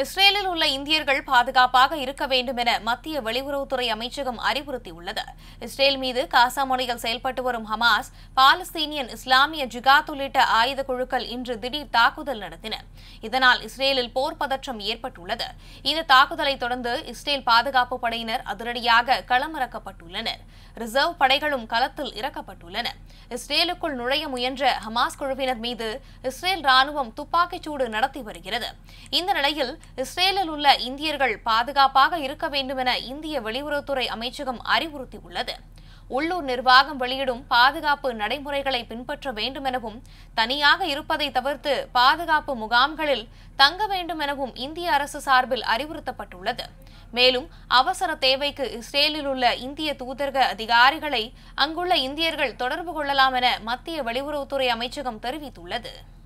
இஸ்ரேலில் உள்ள இந்தியர்கள் பாதுகாப்பாக இருக்க வேண்டும் என மத்திய வெளியுறவுத்துறை அமைச்சகம் அறிவுறுத்தியுள்ளது இஸ்ரேல் மீது காசா முனையில் செயல்பட்டு வரும் ஹமாஸ் பாலஸ்தீனியன் இஸ்லாமிய ஜிகாத் உள்ளிட்ட ஆயுத குழுக்கள் இன்று திடீர் தாக்குதல் நடத்தின இதனால் இஸ்ரேலில் போர் பதற்றம் ஏற்பட்டுள்ளது இந்த தாக்குதலை தொடர்ந்து இஸ்ரேல் பாதுகாப்பு படையினர் அதிரடியாக களமிறக்கப்பட்டுள்ளனர் ரிசர்வ் படைகளும் களத்தில் இறக்கப்பட்டுள்ளன இஸ்ரேலுக்குள் நுழைய முயன்ற ஹமாஸ் குழுவினர் மீது இஸ்ரேல் ராணுவம் துப்பாக்கிச்சூடு நடத்தி வருகிறது இந்த நிலையில் இஸ்ரேலில் உள்ள இந்தியர்கள் பாதுகாப்பாக இருக்க வேண்டும் என இந்திய வெளியுறவுத்துறை அமைச்சகம் அறிவுறுத்தியுள்ளது உள்ளூர் நிர்வாகம் வெளியிடும் பாதுகாப்பு நடைமுறைகளை பின்பற்ற வேண்டும் எனவும் தனியாக இருப்பதை தவிர்த்து பாதுகாப்பு முகாம்களில் தங்க வேண்டும் எனவும் இந்திய அரசு சார்பில் அறிவுறுத்தப்பட்டுள்ளது மேலும் அவசர தேவைக்கு இஸ்ரேலில் உள்ள இந்திய தூதரக அதிகாரிகளை அங்குள்ள இந்தியர்கள் தொடர்பு கொள்ளலாம் என மத்திய வெளியுறவுத்துறை அமைச்சகம் தெரிவித்துள்ளது